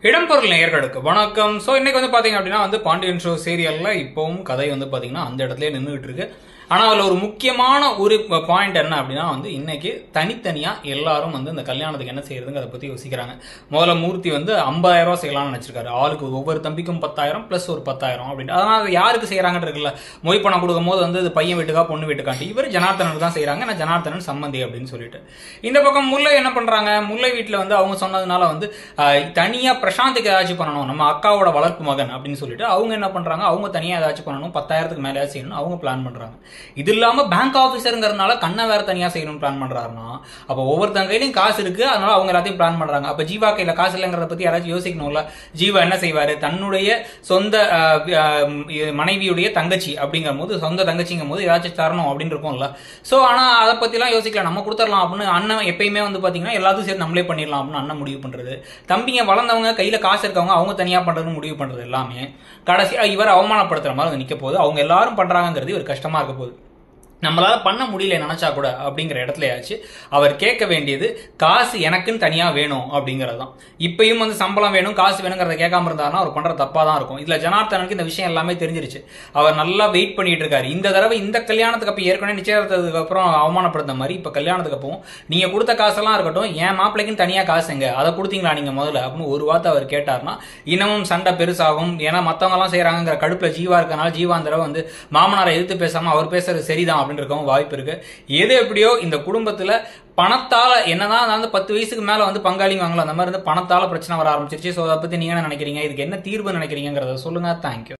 இடம்பொருள் நேயர்களுக்கு வணக்கம் ஸோ இன்னைக்கு வந்து பாத்தீங்க அப்படின்னா வந்து பாண்டியன் ஷோ சீரியல்ல இப்பவும் கதை வந்து பாத்தீங்கன்னா அந்த இடத்துல நின்றுட்டு இருக்கு ஆனா அதுல ஒரு முக்கியமான ஒரு பாயிண்ட் என்ன அப்படின்னா வந்து இன்னைக்கு தனித்தனியா எல்லாரும் வந்து இந்த கல்யாணத்துக்கு என்ன செய்யறதுங்க அதை பத்தி யோசிக்கிறாங்க முதல்ல மூர்த்தி வந்து 50000 ரூபாய் செய்யலாம்னு நினைச்சிருக்காரு ஆளுக்கு ஒவ்வொரு தம்பிக்கும் பத்தாயிரம் பிளஸ் ஒரு பத்தாயிரம் அப்படின்னு அதனால அது யாருக்கு செய்யறாங்கன்னு இருக்குல்ல மொய் பணம் கொடுக்கும் போது வந்து இது பையன் வீட்டுக்கா பொண்ணு வீட்டுக்காண்டி இவர் ஜனார்த்தனுக்கு தான் செய்யறாங்க நான் ஜனார்த்தனன் சம்மந்தி அப்படின்னு சொல்லிட்டு இந்த பக்கம் முல்லை என்ன பண்றாங்க முல்லை வீட்டுல வந்து அவங்க சொன்னதுனால வந்து ஆஹ், தனியா பிரசாந்துக்கு ஏதாச்சும் பண்ணணும் நம்ம அக்காவோட வளர்ப்பு மகன் அப்படின்னு சொல்லிட்டு அவங்க என்ன பண்றாங்க அவங்க தனியா ஏதாச்சும் பண்ணணும் பத்தாயிரத்துக்கு மேலே செய்யணும் அவங்க பிளான் பண்றாங்க இது இல்லாம பேங்க் ஆபீசருங்கிறதுனால கண்ணை வேற தனியா செய்யணும்னு பிளான் பண்றாருன்னா அப்ப ஒவ்வொருத்தங்க கையிலயும் காசு இருக்கு அதனால அவங்க எல்லாத்தையும் பிளான் பண்றாங்க அப்ப ஜீவா கையில காசு இல்லைங்கிறத பத்தி யாராச்சும் யோசிக்கணும்ல ஜீவா என்ன செய்வாரு தன்னுடைய சொந்த ஆஹ், ஆஹ், மனைவியுடைய தங்கச்சி அப்படிங்கிற போது சொந்த தங்கச்சிங்கும் போது ஏதாச்சும் தரணும் அப்படின்னு இருக்கும்ல சோ ஆனா அதை பத்தி எல்லாம் யோசிக்கலாம் நம்ம கொடுத்துடலாம் அப்படின்னு அண்ணன் எப்பயுமே வந்து பாத்தீங்கன்னா எல்லாத்தையும் சேர்த்து நம்மளே பண்ணிடலாம் அப்படின்னு அண்ணன் முடிவு பண்றது தம்பிங்க வளர்ந்தவங்க கையில காசு இருக்கவங்க அவங்க தனியா பண்றதுன்னு முடிவு பண்றது எல்லாமே கடைசியா இவர் அவமானப்படுத்துற மாதிரி வந்து நிக்க போகுது அவங்க எல்லாரும் பண்றாங்கிறது ஒரு கஷ்டமா இருக்க போகுது நம்மளால பண்ண முடியல நினைச்சா கூட அப்படிங்கிற இடத்துலயாச்சு அவர் கேட்க வேண்டியது காசு எனக்குன்னு தனியா வேணும் அப்படிங்கிறது தான் இப்பயும் வந்து சம்பளம் வேணும் காசு வேணுங்கிறத கேட்காம இருந்தாருன்னா அவர் பண்ற தப்பா தான் இருக்கும் இதுல ஜனார்த்தனுக்கு இந்த விஷயம் எல்லாமே தெரிஞ்சிருச்சு அவர் நல்லா வெயிட் பண்ணிட்டு இருக்காரு இந்த தடவை இந்த கல்யாணத்துக்கு அப்ப ஏற்கனவே நிச்சயதார்த்தத்துக்கு அப்புறம் அவமானப்படுத்த மாதிரி இப்ப கல்யாணத்துக்கு அப்பவும் நீங்க கொடுத்த காசெல்லாம் இருக்கட்டும் என் மாப்பிள்ளைக்குன்னு தனியா காசுங்க அதை கொடுத்தீங்களா நீங்க முதல்ல அப்படின்னு ஒரு வார்த்தை அவர் கேட்டார்னா இன்னமும் சண்டை பெருசாகும் ஏன்னா மத்தவங்க எல்லாம் செய்யறாங்கிற கடுப்புல ஜீவா இருக்கனால ஜீவா அந்த தடவை வந்து மாமனாரை எதிர்த்து பேசாம அவர் பேசுறது சரிதான் அப்படின்னு இருக்கவும் வாய்ப்பு இருக்கு எது எப்படியோ இந்த குடும்பத்துல பணத்தால என்னதான் நான் வந்து பத்து வயசுக்கு மேல வந்து பங்காளிங்க வாங்கலாம் அந்த மாதிரி வந்து பணத்தால பிரச்சனை வர ஆரம்பிச்சிருச்சு ஸோ அதை பத்தி நீங்க என்ன நினைக்கிறீங்க இதுக்கு என்ன தீர்வு நினைக்கிறீங்கிறத சொல்லுங்க தேங்க்யூ